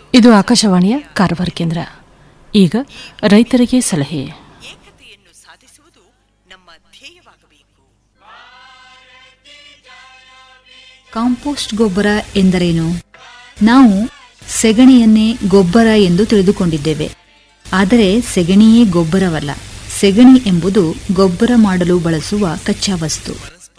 ಇದು ಆಕಾಶವಾಣಿಯ ಕಾರವಾರ ಕೇಂದ್ರ ಈಗ ರೈತರಿಗೆ ಸಲಹೆ ಏಕತೆಯನ್ನು ಸಾಧಿಸುವುದು ನಮ್ಮ ಧ್ಯೇಯವಾಗಬೇಕು ಕಾಂಪೋಸ್ಟ್ ಗೊಬ್ಬರ ಎಂದರೇನು ನಾವು ಸೆಗಣಿಯನ್ನೇ ಗೊಬ್ಬರ ಎಂದು ತಿಳಿದುಕೊಂಡಿದ್ದೇವೆ ಆದರೆ ಸೆಗಣಿಯೇ ಗೊಬ್ಬರವಲ್ಲ ಸೆಗಣಿ ಎಂಬುದು ಗೊಬ್ಬರ ಮಾಡಲು ಬಳಸುವ ಕಚ್ಚಾ ವಸ್ತು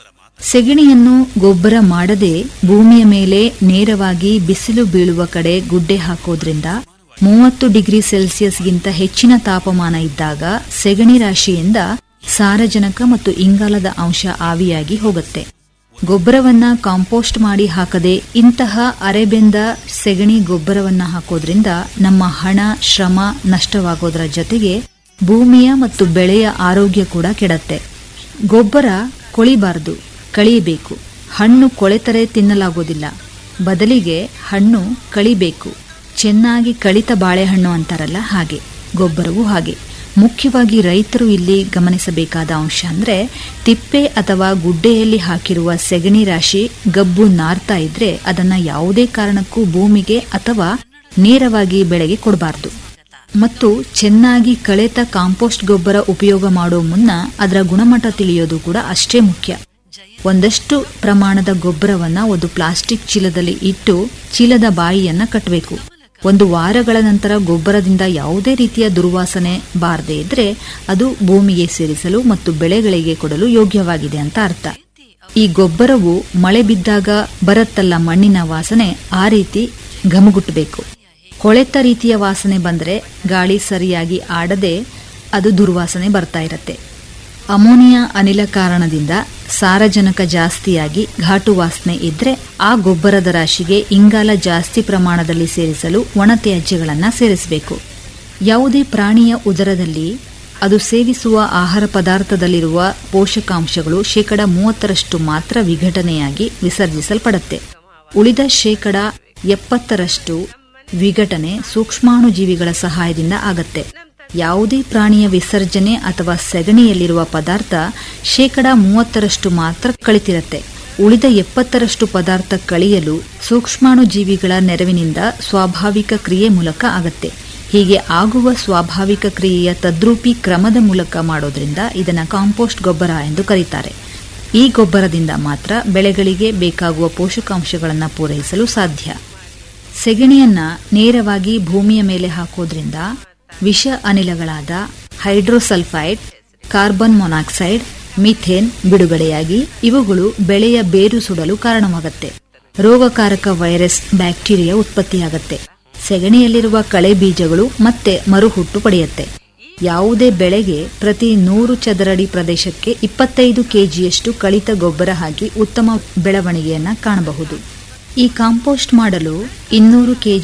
ಸೆಗಣಿಯನ್ನು ಗೊಬ್ಬರ ಮಾಡದೆ ಭೂಮಿಯ ಮೇಲೆ ನೇರವಾಗಿ ಬಿಸಿಲು ಬೀಳುವ ಕಡೆ ಗುಡ್ಡೆ ಹಾಕೋದ್ರಿಂದ ಮೂವತ್ತು ಡಿಗ್ರಿ ಸೆಲ್ಸಿಯಸ್ಗಿಂತ ಹೆಚ್ಚಿನ ತಾಪಮಾನ ಇದ್ದಾಗ ಸೆಗಣಿ ರಾಶಿಯಿಂದ ಸಾರಜನಕ ಮತ್ತು ಇಂಗಾಲದ ಅಂಶ ಆವಿಯಾಗಿ ಹೋಗುತ್ತೆ ಗೊಬ್ಬರವನ್ನ ಕಾಂಪೋಸ್ಟ್ ಮಾಡಿ ಹಾಕದೆ ಇಂತಹ ಅರೆಬೆಂದ ಸೆಗಣಿ ಗೊಬ್ಬರವನ್ನ ಹಾಕೋದ್ರಿಂದ ನಮ್ಮ ಹಣ ಶ್ರಮ ನಷ್ಟವಾಗೋದರ ಜೊತೆಗೆ ಭೂಮಿಯ ಮತ್ತು ಬೆಳೆಯ ಆರೋಗ್ಯ ಕೂಡ ಕೆಡತ್ತೆ ಗೊಬ್ಬರ ಕೊಳಿಬಾರದು ಕಳಿಯಬೇಕು ಹಣ್ಣು ಕೊಳೆತರೆ ತಿನ್ನಲಾಗೋದಿಲ್ಲ ಬದಲಿಗೆ ಹಣ್ಣು ಕಳಿಬೇಕು ಚೆನ್ನಾಗಿ ಕಳಿತ ಬಾಳೆಹಣ್ಣು ಅಂತಾರಲ್ಲ ಹಾಗೆ ಗೊಬ್ಬರವೂ ಹಾಗೆ ಮುಖ್ಯವಾಗಿ ರೈತರು ಇಲ್ಲಿ ಗಮನಿಸಬೇಕಾದ ಅಂಶ ಅಂದ್ರೆ ತಿಪ್ಪೆ ಅಥವಾ ಗುಡ್ಡೆಯಲ್ಲಿ ಹಾಕಿರುವ ಸೆಗಣಿ ರಾಶಿ ಗಬ್ಬು ನಾರ್ತಾ ಇದ್ರೆ ಅದನ್ನ ಯಾವುದೇ ಕಾರಣಕ್ಕೂ ಭೂಮಿಗೆ ಅಥವಾ ನೇರವಾಗಿ ಬೆಳೆಗೆ ಕೊಡಬಾರದು ಮತ್ತು ಚೆನ್ನಾಗಿ ಕಳೆತ ಕಾಂಪೋಸ್ಟ್ ಗೊಬ್ಬರ ಉಪಯೋಗ ಮಾಡೋ ಮುನ್ನ ಅದರ ಗುಣಮಟ್ಟ ತಿಳಿಯೋದು ಕೂಡ ಅಷ್ಟೇ ಮುಖ್ಯ ಒಂದಷ್ಟು ಪ್ರಮಾಣದ ಗೊಬ್ಬರವನ್ನ ಒಂದು ಪ್ಲಾಸ್ಟಿಕ್ ಚೀಲದಲ್ಲಿ ಇಟ್ಟು ಚೀಲದ ಬಾಯಿಯನ್ನ ಕಟ್ಟಬೇಕು ಒಂದು ವಾರಗಳ ನಂತರ ಗೊಬ್ಬರದಿಂದ ಯಾವುದೇ ರೀತಿಯ ದುರ್ವಾಸನೆ ಬಾರದೇ ಇದ್ರೆ ಅದು ಭೂಮಿಗೆ ಸೇರಿಸಲು ಮತ್ತು ಬೆಳೆಗಳಿಗೆ ಕೊಡಲು ಯೋಗ್ಯವಾಗಿದೆ ಅಂತ ಅರ್ಥ ಈ ಗೊಬ್ಬರವು ಮಳೆ ಬಿದ್ದಾಗ ಬರತ್ತಲ್ಲ ಮಣ್ಣಿನ ವಾಸನೆ ಆ ರೀತಿ ಘಮಗುಟ್ಟಬೇಕು ಕೊಳೆತ ರೀತಿಯ ವಾಸನೆ ಬಂದ್ರೆ ಗಾಳಿ ಸರಿಯಾಗಿ ಆಡದೆ ಅದು ದುರ್ವಾಸನೆ ಬರ್ತಾ ಇರತ್ತೆ ಅಮೋನಿಯಾ ಅನಿಲ ಕಾರಣದಿಂದ ಸಾರಜನಕ ಜಾಸ್ತಿಯಾಗಿ ಘಾಟು ವಾಸನೆ ಇದ್ರೆ ಆ ಗೊಬ್ಬರದ ರಾಶಿಗೆ ಇಂಗಾಲ ಜಾಸ್ತಿ ಪ್ರಮಾಣದಲ್ಲಿ ಸೇರಿಸಲು ಒಣ ತ್ಯಾಜ್ಯಗಳನ್ನು ಸೇರಿಸಬೇಕು ಯಾವುದೇ ಪ್ರಾಣಿಯ ಉದರದಲ್ಲಿ ಅದು ಸೇವಿಸುವ ಆಹಾರ ಪದಾರ್ಥದಲ್ಲಿರುವ ಪೋಷಕಾಂಶಗಳು ಶೇಕಡ ಮೂವತ್ತರಷ್ಟು ಮಾತ್ರ ವಿಘಟನೆಯಾಗಿ ವಿಸರ್ಜಿಸಲ್ಪಡುತ್ತೆ ಉಳಿದ ಶೇಕಡ ಎಪ್ಪತ್ತರಷ್ಟು ವಿಘಟನೆ ಸೂಕ್ಷ್ಮಾಣುಜೀವಿಗಳ ಸಹಾಯದಿಂದ ಆಗತ್ತೆ ಯಾವುದೇ ಪ್ರಾಣಿಯ ವಿಸರ್ಜನೆ ಅಥವಾ ಸೆಗಣಿಯಲ್ಲಿರುವ ಪದಾರ್ಥ ಶೇಕಡ ಮೂವತ್ತರಷ್ಟು ಮಾತ್ರ ಕಳಿತಿರತ್ತೆ ಉಳಿದ ಎಪ್ಪತ್ತರಷ್ಟು ಪದಾರ್ಥ ಕಳಿಯಲು ಸೂಕ್ಷ್ಮಾಣುಜೀವಿಗಳ ನೆರವಿನಿಂದ ಸ್ವಾಭಾವಿಕ ಕ್ರಿಯೆ ಮೂಲಕ ಆಗತ್ತೆ ಹೀಗೆ ಆಗುವ ಸ್ವಾಭಾವಿಕ ಕ್ರಿಯೆಯ ತದ್ರೂಪಿ ಕ್ರಮದ ಮೂಲಕ ಮಾಡೋದ್ರಿಂದ ಇದನ್ನ ಕಾಂಪೋಸ್ಟ್ ಗೊಬ್ಬರ ಎಂದು ಕರೀತಾರೆ ಈ ಗೊಬ್ಬರದಿಂದ ಮಾತ್ರ ಬೆಳೆಗಳಿಗೆ ಬೇಕಾಗುವ ಪೋಷಕಾಂಶಗಳನ್ನು ಪೂರೈಸಲು ಸಾಧ್ಯ ಸೆಗಣಿಯನ್ನ ನೇರವಾಗಿ ಭೂಮಿಯ ಮೇಲೆ ಹಾಕೋದ್ರಿಂದ ವಿಷ ಅನಿಲಗಳಾದ ಹೈಡ್ರೋಸಲ್ಫೈಡ್ ಕಾರ್ಬನ್ ಮೊನಾಕ್ಸೈಡ್ ಮಿಥೇನ್ ಬಿಡುಗಡೆಯಾಗಿ ಇವುಗಳು ಬೆಳೆಯ ಬೇರು ಸುಡಲು ಕಾರಣವಾಗುತ್ತೆ ರೋಗಕಾರಕ ವೈರಸ್ ಬ್ಯಾಕ್ಟೀರಿಯಾ ಉತ್ಪತ್ತಿಯಾಗತ್ತೆ ಸೆಗಣಿಯಲ್ಲಿರುವ ಕಳೆ ಬೀಜಗಳು ಮತ್ತೆ ಮರುಹುಟ್ಟು ಪಡೆಯುತ್ತೆ ಯಾವುದೇ ಬೆಳೆಗೆ ಪ್ರತಿ ನೂರು ಚದರಡಿ ಪ್ರದೇಶಕ್ಕೆ ಇಪ್ಪತ್ತೈದು ಕೆಜಿಯಷ್ಟು ಕಳಿತ ಗೊಬ್ಬರ ಹಾಕಿ ಉತ್ತಮ ಬೆಳವಣಿಗೆಯನ್ನ ಕಾಣಬಹುದು ಈ ಕಾಂಪೋಸ್ಟ್ ಮಾಡಲು ಇನ್ನೂರು ಕೆಜಿ